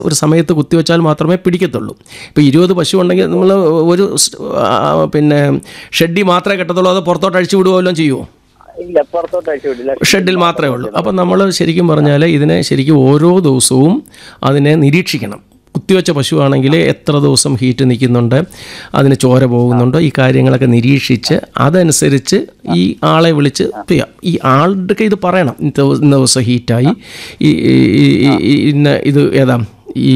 ഒരു സമയത്ത് കുത്തിവെച്ചാൽ മാത്രമേ പിടിക്കത്തുള്ളൂ ഇപ്പോൾ ഇരുപത് പശു ഉണ്ടെങ്കിൽ നമ്മൾ ഒരു സ്- ആ, പിന്നെ ഷെഡി മാത്രമേ കെട്ടത്തുള്ളൂ അത് പുറത്തോട്ട് അഴിച്ചു വിടുകയോ വല്ലതും ചെയ്യുമോ ഇല്ല പുറത്തോട്ട് അയച്ചു വിടില്ല ഷെഡിൽ മാത്രമേ ഉള്ളൂ അപ്പം നമ്മൾ ശരിക്കും പറഞ്ഞാൽ ഇതിനെ ശരിക്കും ഓരോ ദിവസവും അതിനെ നിരീക്ഷിക്കണം കുത്തിവെച്ച പശുവാണെങ്കിൽ എത്ര ദിവസം ഹീറ്റ് നിൽക്കുന്നുണ്ട് അതിന് ചോര പോകുന്നുണ്ടോ ഈ കാര്യങ്ങളൊക്കെ നിരീക്ഷിച്ച് അതനുസരിച്ച് ഈ ആളെ വിളിച്ച് ചെയ്യാം ഈ ആളുടെ ഇത് പറയണം ഇന്ന ദിവ- ഇന്ന ദിവസം ഹീറ്റായി ഈ ഈ- ഈ- ഈ- ഇന്ന ഇത് ഏതാ ഈ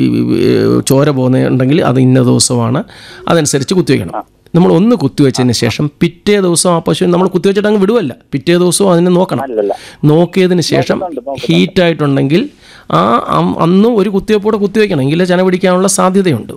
ചോര പോകുന്നുണ്ടെങ്കിൽ അത് ഇന്ന ദിവസമാണ് അതനുസരിച്ച് കുത്തിവെക്കണം നമ്മൾ ഒന്ന് കുത്തിവെച്ചതിന് ശേഷം പിറ്റേ ദിവസം ആ പശു നമ്മൾ കുത്തിവെച്ചിട്ട് അങ്ങ് വിടുവല്ല പിറ്റേ ദിവസവും അതിനെ നോക്കണം അല്ലല്ല നോക്കിയതിന് ശേഷം ഹീറ്റായിട്ടുണ്ടെങ്കിൽ ആ അം- അന്നും ഒരു കുത്തിവെപ്പോടെ കുത്തിവെക്കണം എങ്കിലേ ചന പിടിക്കാനുള്ള സാധ്യതയുണ്ട്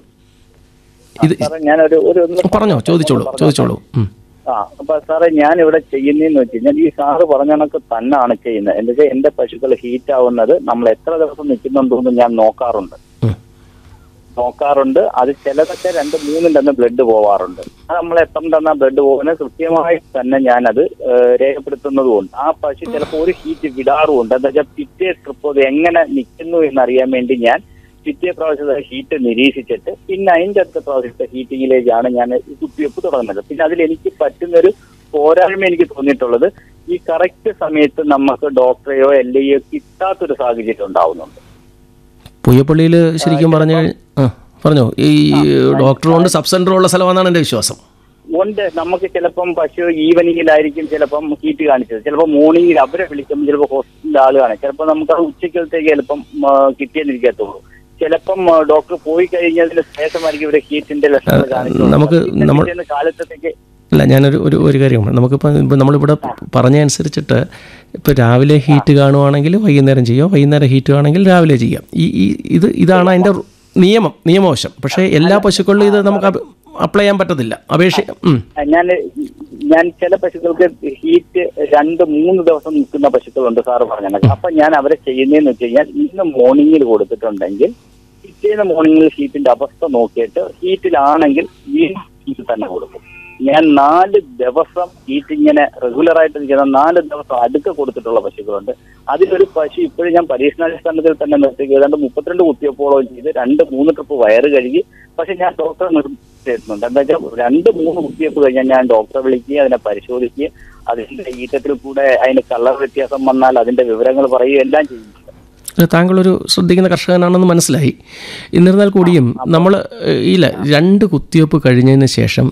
ഇത് സാറേ ഞാനൊരു ഒരു ഒന്ന് പറഞ്ഞോ ചോദിച്ചോളൂ ചോദിച്ചോളൂ ഉം. ആ അപ്പൊ സാറേ ഞാൻ ഇവിടെ ചെയ്യുന്നതെന്ന് വെച്ച് കഴിഞ്ഞാൽ ഈ സാറ് പറഞ്ഞ കണക്ക് തന്നെയാണ് ചെയ്യുന്നത് എന്താ വെച്ചാൽ എന്റെ പശുക്കൾ ഹീറ്റ് ആവുന്നത് നമ്മൾ എത്ര ദിവസം നിൽക്കുന്നുണ്ടോ എന്ന് ഞാൻ നോക്കാറുണ്ട് ഉം. നോക്കാറുണ്ട് അത് ചിലതൊക്കെ രണ്ട് മൂന്നും തന്നെ ബ്ലഡ് പോവാറുണ്ട് അത് നമ്മൾ എത്ര തന്ന ബ്ലഡ് പോകുന്നത് കൃത്യമായി തന്നെ ഞാനത് ഏഹ്, രേഖപ്പെടുത്തുന്നതുകൊണ്ട് ആ പശു ചിലപ്പോൾ ഒരു ഹീറ്റ് വിടാറുമുണ്ട് എന്താ വെച്ചാൽ പിറ്റേ ട്രിപ്പ് അത് എങ്ങനെ നിൽക്കുന്നു എന്നറിയാൻ വേണ്ടി ഞാൻ പിറ്റേ പ്രാവശ്യത്തെ ഹീറ്റ് നിരീക്ഷിച്ചിട്ട് പിന്നെ അതിന്റെ അടുത്ത പ്രാവശ്യത്തെ ഹീറ്റിങ്ങിലേക്കാണ് ഞാൻ ഈ കുത്തിവെപ്പ് തുടങ്ങുന്നത് പിന്നെ അതിൽ എനിക്ക് പറ്റുന്നൊരു പോരായ്മ എനിക്ക് തോന്നിയിട്ടുള്ളത് ഈ കറക്റ്റ് സമയത്ത് നമുക്ക് ഡോക്ടറെയോ എൽ ഐയോ കിട്ടാത്തൊരു സാഹചര്യം ഉണ്ടാവുന്നുണ്ട് പുയ്യപ്പള്ളിയിൽ ശരിക്കും പറഞ്ഞു കഴിഞ്ഞാൽ ആ പറഞ്ഞോ ഈ ഡോക്ടർ കൊണ്ട് സബ് സെൻ്റർ ഉള്ള സ്ഥലമാണെന്നാണ് എൻ്റെ വിശ്വാസം ഉണ്ട് നമുക്ക് ചിലപ്പം പശു ഈവനിങ്ങിലായിരിക്കും ചിലപ്പം ഹീറ്റ് കാണിച്ചത് ചിലപ്പോൾ മോർണിംഗിൽ അവരെ വിളിക്കുമ്പോൾ ചിലപ്പോൾ ഹോസ്പിറ്റലിൽ ആൾ കാണും ചിലപ്പോൾ നമുക്ക് അത് ഉച്ചക്കലത്തേക്ക് ചിലപ്പം ആ, കിട്ടിയെന്നിരിക്കത്തുള്ളൂ ചിലപ്പം ആ, ഡോക്ടർ പോയി കഴിഞ്ഞതിന് ശേഷമായിരിക്കും ഇവരെ ഹീറ്റിന്റെ ലക്ഷണങ്ങൾ കാണിച്ചത് നമുക്ക് നമ്മൾ പിറ്റേന്ന് കാലത്തേക്ക് അല്ല ഞാനൊരു ഒരു ഒരു കാര്യം പറയാം. നമുക്കിപ്പോൾ ഇപ്പോൾ നമ്മളിവിടെ പറഞ്ഞ അനുസരിച്ചിട്ട് ഇപ്പോൾ രാവിലെ ഹീറ്റ് കാണുവാണെങ്കിൽ വൈകുന്നേരം ചെയ്യാം വൈകുന്നേരം ഹീറ്റ് കാണുമെങ്കിൽ രാവിലെ ചെയ്യാം ഈ ഈ ഇത് ഇതാണ് അതിൻ്റെ നിയമം നിയമവശം പക്ഷേ എല്ലാ പശുക്കളിലും ഇത് നമുക്ക് അപ്ലൈ ചെയ്യാൻ പറ്റത്തില്ല അപേക്ഷ ഉം. ഞാൻ ഞാൻ ചില പശുക്കൾക്ക് ഹീറ്റ് രണ്ട് മൂന്ന് ദിവസം നിൽക്കുന്ന പശുക്കളുണ്ട് സാറ് പറഞ്ഞത് അപ്പൊ ഞാൻ അവരെ ചെയ്യുന്നതെന്ന് വെച്ച് കഴിഞ്ഞാൽ ഇന്ന് മോർണിംഗിൽ കൊടുത്തിട്ടുണ്ടെങ്കിൽ പിറ്റേന്ന് മോർണിംഗിൽ ഹീറ്റിന്റെ അവസ്ഥ നോക്കിയിട്ട് ഹീറ്റിലാണെങ്കിൽ വീണ്ടും ഹീറ്റ് തന്നെ കൊടുക്കും ഞാൻ നാല് ദിവസം ഹീറ്റ് ഇങ്ങനെ റെഗുലർ ആയിട്ട് നിൽക്കുന്ന നാല് ദിവസം അടുക്ക കൊടുത്തിട്ടുള്ള പശുക്കളുണ്ട് അതിലൊരു പശു ഇപ്പോഴും ഞാൻ പരീക്ഷണാടിസ്ഥാനത്തിൽ തന്നെ നിർത്തി ഏതാണ്ട് മുപ്പത്തിരണ്ട് കുത്തിയപ്പോളം ചെയ്ത് രണ്ട് മൂന്ന് ട്രിപ്പ് വയറ് കഴുകി പക്ഷെ ഞാൻ ഡോക്ടറെ നിർത്തിയിട്ടുണ്ട് എന്താ വെച്ചാൽ രണ്ട് മൂന്ന് കുത്തിവയ്പ്പ് കഴിഞ്ഞാൽ ഞാൻ ഡോക്ടറെ വിളിക്കുകയും അതിനെ പരിശോധിക്കുകയും അതിന്റെ ഈറ്റത്തിൽ കൂടെ അതിന് കളർ വ്യത്യാസം വന്നാൽ അതിന്റെ വിവരങ്ങൾ പറയുകയും എല്ലാം ചെയ്യുന്നുണ്ട് അല്ല, താങ്കളൊരു ശ്രദ്ധിക്കുന്ന കർഷകനാണെന്ന് മനസ്സിലായി എന്നിരുന്നാൽ കൂടിയും നമ്മൾ ഇല്ല രണ്ട് കുത്തിവയ്പ്പ് കഴിഞ്ഞതിന് ശേഷം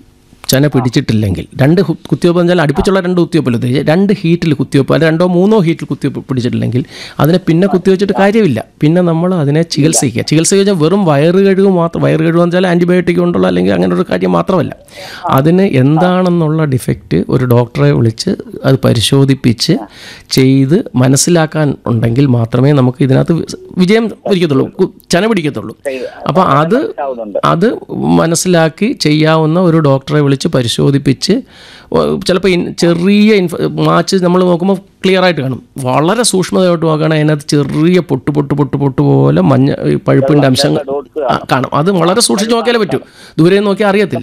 ചന പിടിച്ചിട്ടില്ലെങ്കിൽ രണ്ട് ഹു- കുത്തിവയ്പ്പ് എന്ന് വെച്ചാൽ അടുപ്പിച്ചുള്ള രണ്ട് കുത്തിവയ്പ്പല്ല ഉദ്ദേശിച്ചത് രണ്ട് ഹീറ്റിൽ കുത്തിവയ്പ്പ് അല്ല രണ്ടോ മൂന്നോ ഹീറ്റിൽ കുത്തിവയ്പ്പ് പിടിച്ചിട്ടില്ലെങ്കിൽ അതിനെ പിന്നെ കുത്തിവെച്ചിട്ട് കാര്യമില്ല പിന്നെ നമ്മൾ അതിനെ ചികിത്സിക്കുക ചികിത്സ കഴിഞ്ഞാൽ വെറും വയറ് കഴിവ് മാത്രം വയറ് കഴിവ് എന്ന് വെച്ചാൽ ആൻറ്റിബയോട്ടിക് കൊണ്ടുള്ള അല്ലെങ്കിൽ അങ്ങനെ ഒരു കാര്യം മാത്രമല്ല അതിന് എന്താണെന്നുള്ള ഡിഫക്റ്റ് ഒരു ഡോക്ടറെ വിളിച്ച് അത് പരിശോധിപ്പിച്ച് ചെയ്ത് മനസ്സിലാക്കാൻ ഉണ്ടെങ്കിൽ മാത്രമേ നമുക്ക് ഇതിനകത്ത് വിജയം ഇരിക്കത്തുള്ളൂ കു- ചന പിടിക്കത്തുള്ളൂ അപ്പോൾ അത് ആവുന്നുണ്ട് അത് മനസ്സിലാക്കി ചെയ്യാവുന്ന ഒരു ഡോക്ടറെ വിളിച്ച് പരിശോധിപ്പിച്ച് ചിലപ്പോൾ ചെറിയ ഇൻഫ മാച്ച് നമ്മൾ നോക്കുമ്പോൾ ക്ലിയർ ആയിട്ട് കാണും വളരെ സൂക്ഷ്മതയോട്ട് നോക്കുകയാണെങ്കിൽ അതിനകത്ത് ചെറിയ പൊട്ട് പൊട്ട് പൊട്ട് പൊട്ട് പോലെ മഞ്ഞ ഈ പഴുപ്പിൻ്റെ അംശങ്ങൾ ഡോട്ട്സ് ആ, കാണും അത് വളരെ സൂക്ഷിച്ച് നോക്കിയാലേ പറ്റൂ ദൂരെ നിന്ന് നോക്കിയാൽ അറിയത്തില്ല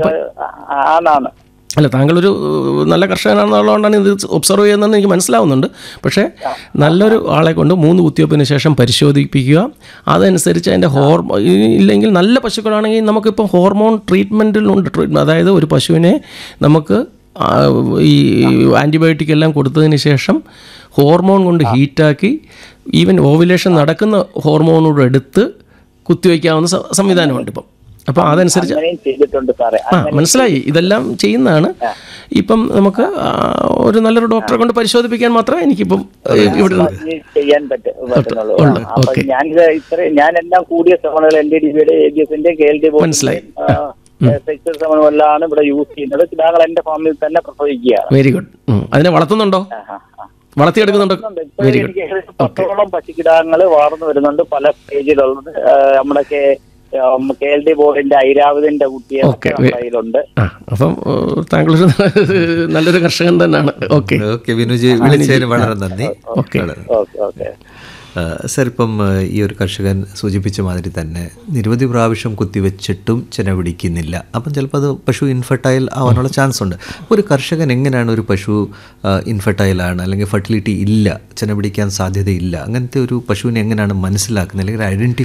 ആണാണ് അല്ല താങ്കളൊരു ഏഹ്, നല്ല കർഷകനാണെന്നുള്ളതുകൊണ്ടാണ് ഇത് ഒബ്സർവ് ചെയ്യുന്നതെന്ന് എനിക്ക് മനസ്സിലാവുന്നുണ്ട് പക്ഷേ നല്ലൊരു ആളെ കൊണ്ട് മൂന്ന് കുത്തിവയ്പ്പിന് ശേഷം പരിശോധിപ്പിക്കുക അതനുസരിച്ച് അതിൻ്റെ ഹോർമോ ഇല്ലെങ്കിൽ നല്ല പശുക്കളാണെങ്കിൽ നമുക്കിപ്പോൾ ഹോർമോൺ ട്രീറ്റ്മെൻറ്റിലുണ്ട് ട്രീറ്റ്മെൻറ്റ് അതായത് ഒരു പശുവിനെ നമുക്ക് ആ, ഈ ആൻറ്റിബയോട്ടിക് എല്ലാം കൊടുത്തതിന് ശേഷം ഹോർമോൺ കൊണ്ട് ഹീറ്റാക്കി ഈവൻ ഓവുലേഷൻ നടക്കുന്ന ഹോർമോണോട് എടുത്ത് കുത്തിവയ്ക്കാവുന്ന സ- സംവിധാനമുണ്ട് ഇപ്പം അപ്പോൾ അതനുസരിച്ച് അങ്ങനെയും ചെയ്തിട്ടുണ്ട് സാറേ ആ മനസ്സിലായി ഇതെല്ലാം ചെയ്യുന്നതാണ് ഇപ്പം നമുക്ക് ആ, ഒരു നല്ലൊരു ഡോക്ടറെ കൊണ്ട് പരിശോധിപ്പിക്കാൻ മാത്രമേ എനിക്കിപ്പം ഏ, ഇവിടെ ഈ ചെയ്യാൻ പറ്റ പറ്റുന്നുള്ളൂ ഉള്ളു, അപ്പൊ ഓക്കേ. ഞാനിത് ഇത്ര ഞാനെല്ലാം കൂടിയ ശ്രമങ്ങൾ എൻ ഡി ഡി ബിയുടെ എ ബി എസിന്റെ കെ എൽ ഡി മനസ്സിലായി. സെക്ടർ ശ്രമങ്ങളെല്ലാം ഇവിടെ യൂസ് ചെയ്യുന്നത് കിടാങ്ങൾ എന്റെ ഫാമിൽ തന്നെ പ്രസവിക്കുകയാണ് വെരി ഗുഡ് ഉം. അതിനെ വളർത്തുന്നുണ്ടോ ആഹാ, ആ. വളർത്തിയെടുക്കുന്നുണ്ടോ ഇപ്പൊ വെരി ഗുഡ് എനിക്ക് ഏകദേശം പത്തോളം പശുക്കിടാങ്ങൾ വളർന്നു വരുന്നുണ്ട് പല സ്റ്റേജിലുള്ളത് ആ, നമ്മുടെ കെ കെ എൽ ഡി ബോർഡിന്റെ ഐരാവതിന്റെ കുട്ടിയെ ഓക്കേ. നമ്മുടെ കയ്യിലുണ്ട് ആ അപ്പം ഏ, താങ്കളൊരു നല്ലൊരു കർഷകൻ തന്നെയാണ് ഓക്കെ ഓക്കെ വിനുജി വിളിച്ചതിന് വളരെ നന്ദി ഓക്കെ വളരെ ഓക്കെ ഓക്കെ ആ, സർ ഇപ്പം ആ, ഈ ഒരു കർഷകൻ സൂചിപ്പിച്ച മാതിരി തന്നെ നിരവധി പ്രാവശ്യം കുത്തിവെച്ചിട്ടും ചെന പിടിക്കുന്നില്ല അപ്പം ചിലപ്പോൾ അത് പശു ഇൻഫെർട്ടൈൽ ആവാനുള്ള ചാൻസ് ഉണ്ട് ഒരു കർഷകൻ എങ്ങനെയാണ് ഒരു പശു ഇൻഫെർട്ടൈൽ ആണ് അല്ലെങ്കിൽ ഫെർട്ടിലിറ്റി ഇല്ല ചെന പിടിക്കാൻ സാധ്യതയില്ല അങ്ങനത്തെ ഒരു പശുവിനെ എങ്ങനെയാണ് മനസ്സിലാക്കുന്നത് അല്ലെങ്കിൽ ഐഡൻറ്റിഫൈ